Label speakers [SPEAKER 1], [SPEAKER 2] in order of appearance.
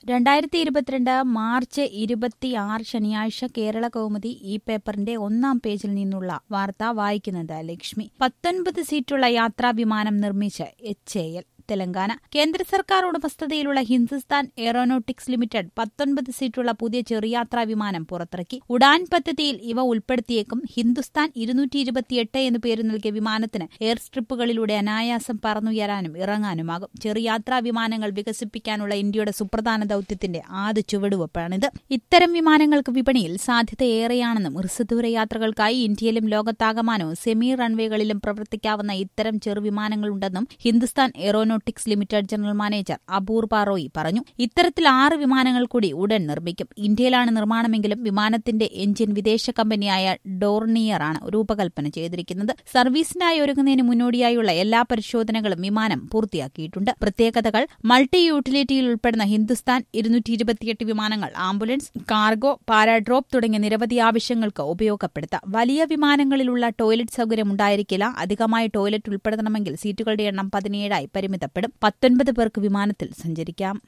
[SPEAKER 1] രണ്ടായിരത്തി ഇരുപത്തിരണ്ട് മാർച്ച് ഇരുപത്തിയാറ് ശനിയാഴ്ച കേരള കൗമുദി ഈ പേപ്പറിന്റെ ഒന്നാം പേജിൽ നിന്നുള്ള വാർത്ത വായിക്കുന്നത് ലക്ഷ്മി പത്തൊൻപത് സീറ്റുള്ള യാത്രാ വിമാനം നിർമ്മിച്ച് എച്ച് എ എൽ തെലങ്കാന കേന്ദ്ര സർക്കാർ ഉടമസ്ഥതയിലുള്ള ഹിന്ദുസ്ഥാൻ എയറോനോട്ടിക്സ് ലിമിറ്റഡ് പത്തൊൻപത് സീറ്റുള്ള പുതിയ ചെറുയാത്രാ വിമാനം പുറത്തിറക്കി ഉഡാൻ പദ്ധതിയിൽ ഇവ ഉൾപ്പെടുത്തിയേക്കും ഹിന്ദുസ്ഥാൻ ഇരുന്നൂറ്റി ഇരുപത്തിയെട്ട് എന്ന് പേര് നൽകിയ വിമാനത്തിന് എയർ സ്ട്രിപ്പുകളിലൂടെ അനായാസം പറന്നുയരാനും ഇറങ്ങാനുമാകും ചെറുയാത്രാ വിമാനങ്ങൾ വികസിപ്പിക്കാനുള്ള ഇന്ത്യയുടെ സുപ്രധാന ദൌത്യത്തിന്റെ ആദ്യ ചുവടുവെപ്പാണിത് ഇത്തരം വിമാനങ്ങൾക്ക് വിപണിയിൽ സാധ്യത ഏറെയാണെന്നും ഹ്രസ്വദൂര യാത്രകൾക്കായി ഇന്ത്യയിലും ലോകത്താകമാനവും സെമി റൺവേകളിലും പ്രവർത്തിക്കാവുന്ന ഇത്തരം ചെറുവിമാനങ്ങളുണ്ടെന്നും Hindustan aeronautics limited general manager Apoorva Roy പറഞ്ഞു ഇത്തരത്തിൽ ആറ് വിമാനങ്ങൾ കൂടി ഉടൻ നിർമ്മിക്കും ഇന്ത്യയിലാണ് നിർമ്മാണമെങ്കിലും വിമാനത്തിന്റെ എഞ്ചിൻ വിദേശ കമ്പനിയായ ഡോർണിയർ ആണ് രൂപകൽപ്പന ചെയ്തിരിക്കുന്നത് സർവീസിനായി ഒരുങ്ങുന്നതിന് മുന്നോടിയായുള്ള എല്ലാ പരിശോധനകളും വിമാനം പൂർത്തിയാക്കിയിട്ടുണ്ട് പ്രത്യേകതകൾ മൾട്ടി യൂട്ടിലിറ്റിയിൽ ഉൾപ്പെടുന്ന ഹിന്ദുസ്ഥാൻ ഇരുന്നൂറ്റി ഇരുപത്തിയെട്ട് വിമാനങ്ങൾ ആംബുലൻസ് കാർഗോ പാരാഡ്രോപ്പ് തുടങ്ങിയ നിരവധി ആവശ്യങ്ങൾക്ക് ഉപയോഗപ്പെടുത്താം വലിയ വിമാനങ്ങളിലുള്ള ടോയ്ലറ്റ് സൗകര്യം ഉണ്ടായിരിക്കില്ല അധികമായി ടോയ്ലറ്റ് ഉൾപ്പെടുത്തണമെങ്കിൽ സീറ്റുകളുടെ എണ്ണം പതിനേഴായി പരിമിതപ്പെടും പത്തൊൻപത് പേർക്ക് വിമാനത്തിൽ സഞ്ചരിക്കാം